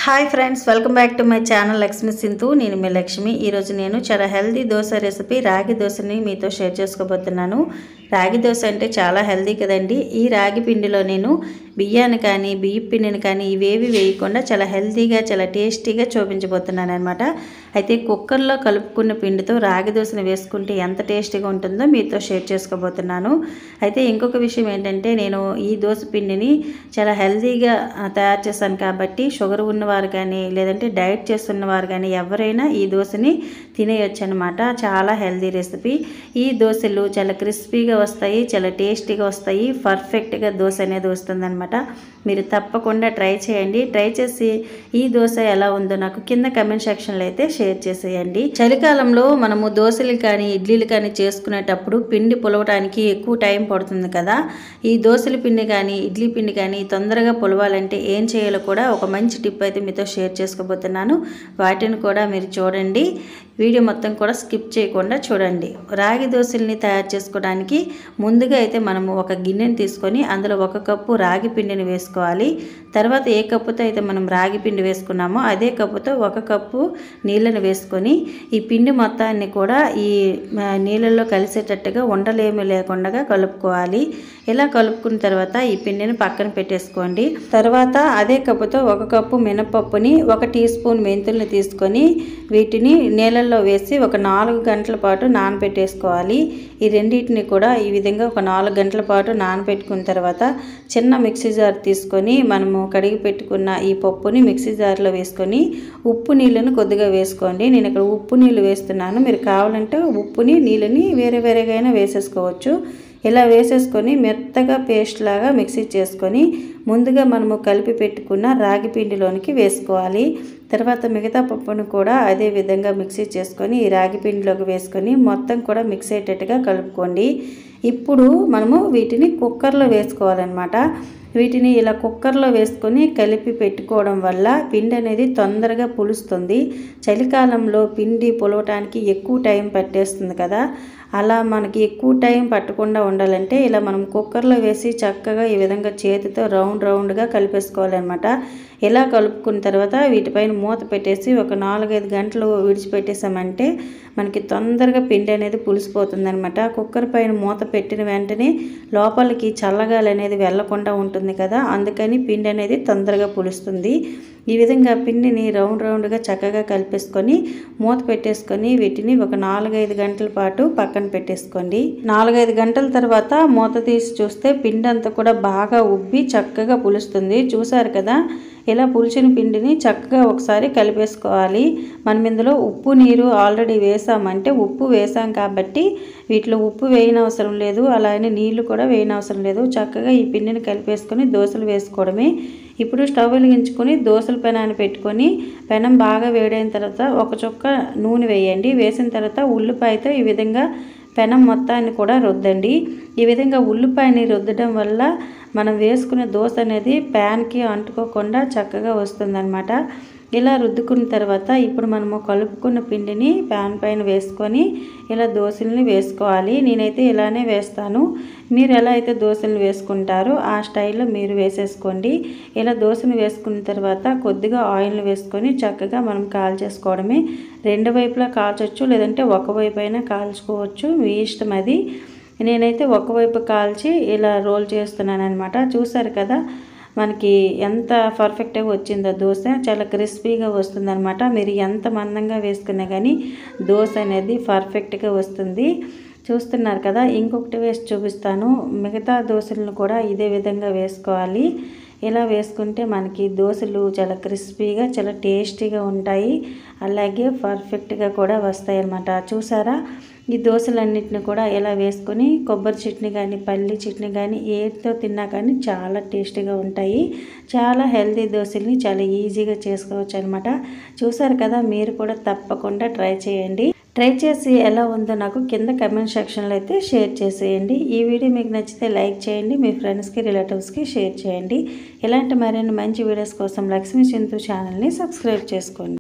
hi friends welcome back to my channel Lakshmi Sinthu నేను మీ లక్ష్మి ఈరోజు నేను చాలా హెల్దీ దోశ రెసిపీ రాగి దోశని మీతో షేర్ చేసుకోబోతున్నాను రాగి దోశ అంటే చాలా హెల్దీ కదండి ఈ రాగి పిండిలో నేను బియ్యాన్ని కానీ బియ్య పిండిని కానీ ఇవేవి వేయకుండా చాలా హెల్తీగా చాలా టేస్టీగా చూపించబోతున్నాను అనమాట అయితే కుక్కర్లో కలుపుకున్న పిండితో రాగి దోశను వేసుకుంటే ఎంత టేస్టీగా ఉంటుందో మీతో షేర్ చేసుకోబోతున్నాను అయితే ఇంకొక విషయం ఏంటంటే నేను ఈ దోశ పిండిని చాలా హెల్తీగా ఆ, తయారు చేశాను కాబట్టి షుగర్ ఉన్నవారు కానీ లేదంటే డైట్ చేస్తున్న వారు కానీ ఎవరైనా ఈ దోశని తినేయొచ్చు అనమాట చాలా హెల్తీ రెసిపీ ఈ దోశలు చాలా క్రిస్పీగా వస్తాయి చాలా టేస్టీగా వస్తాయి పర్ఫెక్ట్గా దోశ అనేది వస్తుందన్నమాట మీరు తప్పకుండా ట్రై చేయండి ట్రై చేసి ఈ దోశ ఎలా ఉందో నాకు కింద కమెంట్ సెక్షన్లో అయితే షేర్ చేసేయండి చలికాలంలో మనము దోశలు కానీ ఇడ్లీలు కానీ చేసుకునేటప్పుడు పిండి పులవడానికి ఎక్కువ టైం పడుతుంది కదా ఈ దోశల పిండి కానీ ఇడ్లీ పిండి కానీ తొందరగా పులవాలంటే ఏం చేయాలో కూడా ఒక మంచి టిప్ అయితే మీతో షేర్ చేసుకోబోతున్నాను వాటిని కూడా మీరు చూడండి వీడియో మొత్తం కూడా స్కిప్ చేయకుండా చూడండి రాగి దోశల్ని తయారు చేసుకోవడానికి ముందుగా అయితే మనము ఒక గిన్నెని తీసుకొని అందులో ఒక కప్పు రాగి పిండిని వేసుకోవాలి తర్వాత ఏ కప్పుతో అయితే మనం రాగి పిండి వేసుకున్నామో అదే కప్పుతో ఒక కప్పు నీళ్ళని వేసుకొని ఈ పిండి మొత్తాన్ని కూడా ఈ ఆ, నీళ్ళల్లో కలిసేటట్టుగా ఉండలేమి లేకుండా కలుపుకోవాలి ఇలా కలుపుకున్న తర్వాత ఈ పిండిని పక్కన పెట్టేసుకోండి తర్వాత అదే కప్పుతో ఒక కప్పు మినపప్పుని ఒక టీ స్పూన్ మెంతుల్ని తీసుకొని వీటిని నీళ్ళల్లో వేసి ఒక నాలుగు గంటల పాటు నానబెట్టేసుకోవాలి ఈ రెండింటిని కూడా ఈ విధంగా ఒక నాలుగు గంటల పాటు నానబెట్టుకున్న తర్వాత చిన్న మిక్సీ జార్ తీసుకొని మనము కడిగి పెట్టుకున్న ఈ పప్పుని మిక్సీ జార్లో వేసుకొని ఉప్పు నీళ్ళను కొద్దిగా వేసుకోండి నేను ఇక్కడ ఉప్పు నీళ్ళు వేస్తున్నాను మీరు కావాలంటే ఉప్పుని నీళ్ళని వేరే వేరేగా అయినా వేసేసుకోవచ్చు ఇలా వేసేసుకొని మెత్తగా పేస్ట్ లాగా మిక్సీ చేసుకొని ముందుగా మనము కలిపి పెట్టుకున్న రాగి పిండిలోనికి వేసుకోవాలి తర్వాత మిగతా పప్పును కూడా అదే విధంగా మిక్సీ చేసుకొని ఈ రాగి పిండిలోకి వేసుకొని మొత్తం కూడా మిక్స్ అయ్యేటట్టుగా కలుపుకోండి ఇప్పుడు మనము వీటిని కుక్కర్లో వేసుకోవాలన్నమాట వీటిని ఇలా కుక్కర్లో వేసుకొని కలిపి పెట్టుకోవడం వల్ల పిండి అనేది తొందరగా పులుస్తుంది చలికాలంలో పిండి పులవటానికి ఎక్కువ టైం పట్టేస్తుంది కదా అలా మనకి ఎక్కువ టైం పట్టకుండా ఉండాలంటే ఇలా మనం కుక్కర్లో వేసి చక్కగా ఈ విధంగా చేతితో రౌండ్ రౌండ్గా కలిపేసుకోవాలన్నమాట ఇలా కలుపుకున్న తర్వాత వీటిపైన మూత పెట్టేసి ఒక నాలుగైదు గంటలు విడిచిపెట్టేసామంటే మనకి తొందరగా పిండి అనేది పులిసిపోతుంది అనమాట కుక్కర్ పైన మూత పెట్టిన వెంటనే లోపలికి చల్లగాలి అనేది వెళ్లకుండా ఉంటుంది కదా అందుకని పిండి అనేది తొందరగా పులుస్తుంది ఈ విధంగా పిండిని రౌండ్ రౌండ్గా చక్కగా కలిపేసుకొని మూత పెట్టేసుకొని వీటిని ఒక నాలుగైదు గంటల పాటు పక్కన పెట్టేసుకోండి నాలుగైదు గంటల తర్వాత మూత తీసి చూస్తే పిండి అంతా కూడా బాగా ఉబ్బి చక్కగా పులుస్తుంది చూసారు కదా ఇలా పులిచిన పిండిని చక్కగా ఒకసారి కలిపేసుకోవాలి మనం ఇందులో ఉప్పు నీరు ఆల్రెడీ వేసామంటే ఉప్పు వేసాం కాబట్టి వీటిలో ఉప్పు వేయనవసరం లేదు అలానే నీళ్లు కూడా వేయనవసరం లేదు చక్కగా ఈ పిండిని కలిపేసుకొని దోశలు వేసుకోవడమే ఇప్పుడు స్టవ్ వెలిగించుకొని దోశల పెనాన్ని పెట్టుకొని పెనం బాగా వేడైన తర్వాత ఒక చుక్క నూనె వేయండి వేసిన తర్వాత ఉల్లిపాయతో ఈ విధంగా పెనం మొత్తాన్ని కూడా రుద్దండి ఈ విధంగా ఉల్లిపాయని రుద్దడం వల్ల మనం వేసుకునే దోశ అనేది ప్యాన్కి అంటుకోకుండా చక్కగా వస్తుందన్నమాట ఇలా రుద్దుకున్న తర్వాత ఇప్పుడు మనము కలుపుకున్న పిండిని ప్యాన్ పైన వేసుకొని ఇలా దోశల్ని వేసుకోవాలి నేనైతే ఇలానే వేస్తాను మీరు ఎలా అయితే దోశలు వేసుకుంటారో ఆ స్టైల్లో మీరు వేసేసుకోండి ఇలా దోశను వేసుకున్న తర్వాత కొద్దిగా ఆయిల్ వేసుకొని చక్కగా మనం కాల్చేసుకోవడమే రెండు వైపులా కాల్చొచ్చు లేదంటే ఒకవైపు అయినా కాల్చుకోవచ్చు మీ ఇష్టం అది నేనైతే ఒకవైపు కాల్చి ఇలా రోల్ చేస్తున్నాను అనమాట చూసారు కదా మనకి ఎంత పర్ఫెక్ట్గా వచ్చిందో దోశ చాలా క్రిస్పీగా వస్తుందన్నమాట మీరు ఎంత మందంగా వేసుకున్నా కానీ దోశ అనేది పర్ఫెక్ట్గా వస్తుంది చూస్తున్నారు కదా ఇంకొకటి వేసి చూపిస్తాను మిగతా దోశలను కూడా ఇదే విధంగా వేసుకోవాలి ఇలా వేసుకుంటే మనకి దోశలు చాలా క్రిస్పీగా చాలా టేస్టీగా ఉంటాయి అలాగే పర్ఫెక్ట్గా కూడా వస్తాయి అన్నమాట చూసారా ఈ దోశలన్నిటిని కూడా ఇలా వేసుకొని కొబ్బరి చట్నీ కానీ పల్లి చట్నీ కానీ ఏదో తిన్నా కానీ చాలా టేస్టీగా ఉంటాయి చాలా హెల్తీ దోశల్ని చాలా ఈజీగా చేసుకోవచ్చు అనమాట చూసారు కదా మీరు కూడా తప్పకుండా ట్రై చేయండి ట్రై చేసి ఎలా ఉందో నాకు కింద కమెంట్ సెక్షన్లో అయితే షేర్ చేసేయండి ఈ వీడియో మీకు నచ్చితే లైక్ చేయండి మీ ఫ్రెండ్స్కి రిలేటివ్స్కి షేర్ చేయండి ఇలాంటి మరిన్ని మంచి వీడియోస్ కోసం లక్ష్మీ సింధు ఛానల్ని సబ్స్క్రైబ్ చేసుకోండి